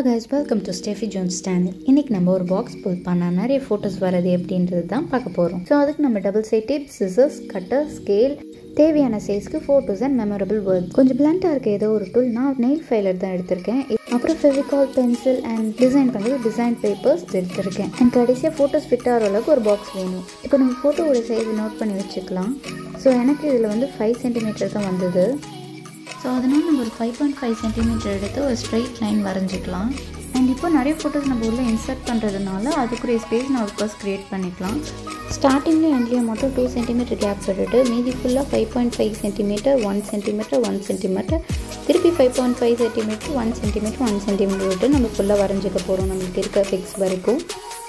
guys welcome to Steffi Jones channel இன்னைக்கு நம்ம ஒரு பாக்ஸ் புல் பண்ணால் நிறைய ஃபோட்டோஸ் வரது எப்படின்றது தான் பார்க்க போகிறோம் ஸோ அதுக்கு நம்ம double side tape scissors cutter scale தேவையான சைஸ்க்கு ஃபோட்டோஸ் அண்ட் மெமரபிள் வேர்ட் கொஞ்சம் பிளான்ட்டாக இருக்க ஏதோ ஒரு டூல் நான் நெயில் ஃபைலர் தான் எடுத்திருக்கேன் அப்புறம் ஃபெவிகால் பென்சில் அண்ட் டிசைன் பண்ணுறது டிசைன் பேப்பர்ஸ் எடுத்திருக்கேன் அண்ட் கடைசியாக ஃபோட்டோஸ் ஃபிட் ஆகிற அளவுக்கு ஒரு பாக்ஸ் வேணும் இப்போ நம்ம ஃபோட்டோவோட சைஸ் நோட் பண்ணி வச்சுக்கலாம் ஸோ எனக்கு இதில் வந்து ஃபைவ் சென்டிமீட்டர் தான் வந்தது ஸோ அதனால் நம்ம ஒரு ஃபைவ் பாயிண்ட் ஃபைவ் சென்டிமீட்டர் எடுத்து ஒரு ஸ்ட்ரெயிட் லைன் வரைஞ்சிக்கலாம் அண்ட் இப்போ நிறைய ஃபோட்டோஸ் நம்ம உள்ளே இன்சர்ட் பண்ணுறதுனால அதுக்குரிய ஸ்பேஸ் நம்ம ஃபர்ஸ்ட் க்ரியேட் பண்ணிக்கலாம் ஸ்டார்டிங்லேயும் எண்ட்லேயும் மட்டும் டூ சென்டிமீட்டர் கேப் விட்டுட்டு மீதி ஃபுல்லாக five point five centimetre one centimetre one centimetre திருப்பி five point five centimetre one centimetre one centimetre விட்டு நம்ம ஃபுல்லாக வரைஞ்சிக்க போகிறோம் நம்மளுக்கு இருக்க ஃபிக்ஸ் வரைக்கும்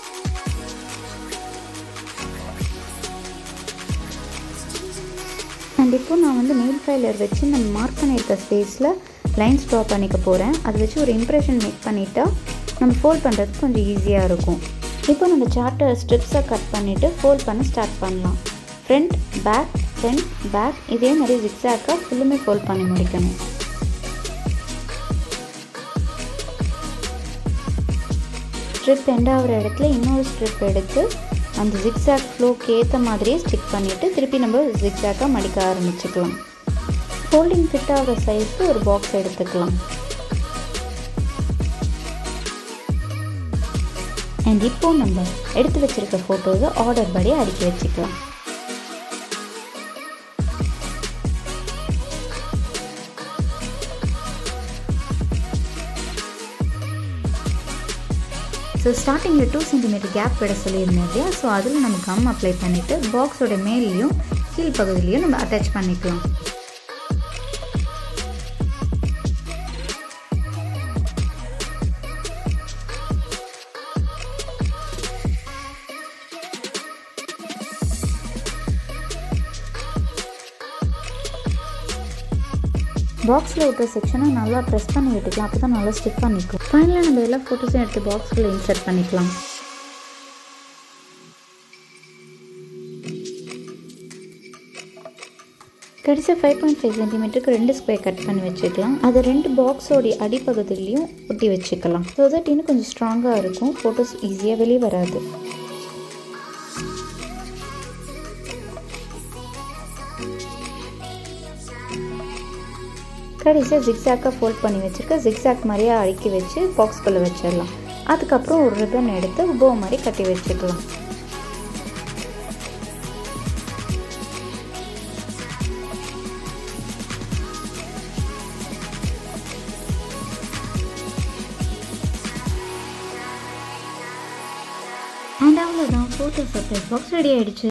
அண்ட் இப்போ நான் வந்து நெயில் ஃபைலர் வச்சு நம்ம மார்க் பண்ணியிருக்க ஸ்பேஸில் லைன்ஸ் ட்ரா பண்ணிக்க போகிறேன் அதை வச்சு ஒரு இம்ப்ரெஷன் மேக் பண்ணிட்டா நம்ம ஃபோல்ட் பண்ணுறதுக்கு கொஞ்சம் ஈஸியாக இருக்கும் இப்போ நம்ம சார்ட்டை ஸ்ட்ரிப்ஸை கட் பண்ணிவிட்டு ஃபோல்ட் பண்ண ஸ்டார்ட் பண்ணலாம் ஃப்ரண்ட் பேக் ஃப்ரண்ட் பேக் இதே மாதிரி ஜிக்ஸாக்காக ஃபுல்லுமே ஃபோல்ட் பண்ணி முடிக்கணும் ஸ்ட்ரிப் எண்ட் ஆகிற இடத்துல இன்னொரு ஸ்ட்ரிப் எடுத்து அந்த ஜிக்ஸாக் ஃப்ளோக்கு ஏற்ற மாதிரியே ஸ்டிக் பண்ணிவிட்டு திருப்பி நம்ம ஜிக்ஸாக்காக மடிக்க ஆரம்பிச்சுக்கலாம் ஃபோல்டிங் ஃபிட் ஆகிற சைஸ்க்கு ஒரு பாக்ஸ் எடுத்துக்கலாம் அண்ட் இப்போ நம்ம எடுத்து வச்சுருக்க ஃபோட்டோஸை ஆர்டர் படி அடுக்கி வச்சுக்கலாம் ஸோ ஸ்டார்டிங்கில் டூ சென்டிமீட்டர் கேப் விட சொல்லியிருந்தேன் இல்லையா ஸோ அதில் நம்ம கம் அப்ளை பண்ணிவிட்டு பாக்ஸோட மேலேயும் கீழ் பகுதியிலையும் நம்ம அட்டாச் பண்ணிக்கலாம் பாக்ஸில் விட்டுற செக்ஷனை நல்லா ப்ரெஸ் பண்ணி விட்டுக்கலாம் அப்போ தான் நல்லா ஸ்டிக் பண்ணிக்கும் ஃபைனலாக நம்ம எல்லா ஃபோட்டோஸும் எடுத்து பாக்ஸ்குள்ளே இன்சர்ட் பண்ணிக்கலாம் கடைசியாக ஃபைவ் பாயிண்ட் ஃபைவ் சென்டிமீட்டருக்கு ரெண்டு ஸ்கொயர் கட் பண்ணி வச்சுக்கலாம் அதை ரெண்டு பாக்ஸோடைய அடிப்பகுதியிலையும் ஒட்டி வச்சுக்கலாம் ஸோ தட் இன்னும் கொஞ்சம் ஸ்ட்ராங்காக இருக்கும் ஃபோட்டோஸ் ஈஸியாக வெளியே வராது கடைசியாக ஜிக்ஸாக்காக ஃபோல்ட் பண்ணி வச்சுருக்க ஜிக்ஸாக் மாதிரியே அடுக்கி வச்சு பாக்ஸ்குள்ளே வச்சிடலாம் அதுக்கப்புறம் ஒரு ரிப்பன் எடுத்து போ மாதிரி கட்டி வச்சுக்கலாம் அண்ட் அவ்வளோதான் ஃபோட்டோ சர்ப்ரைஸ் பாக்ஸ் ரெடி ஆகிடுச்சு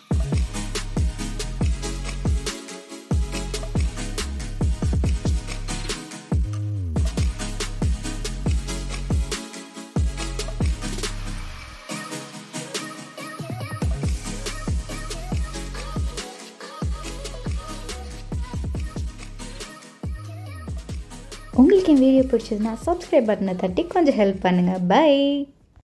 உங்களுக்கு என் வீடியோ பிடிச்சதுன்னா சப்ஸ்கிரைப் பட்டனை தட்டி கொஞ்சம் ஹெல்ப் பண்ணுங்கள் பை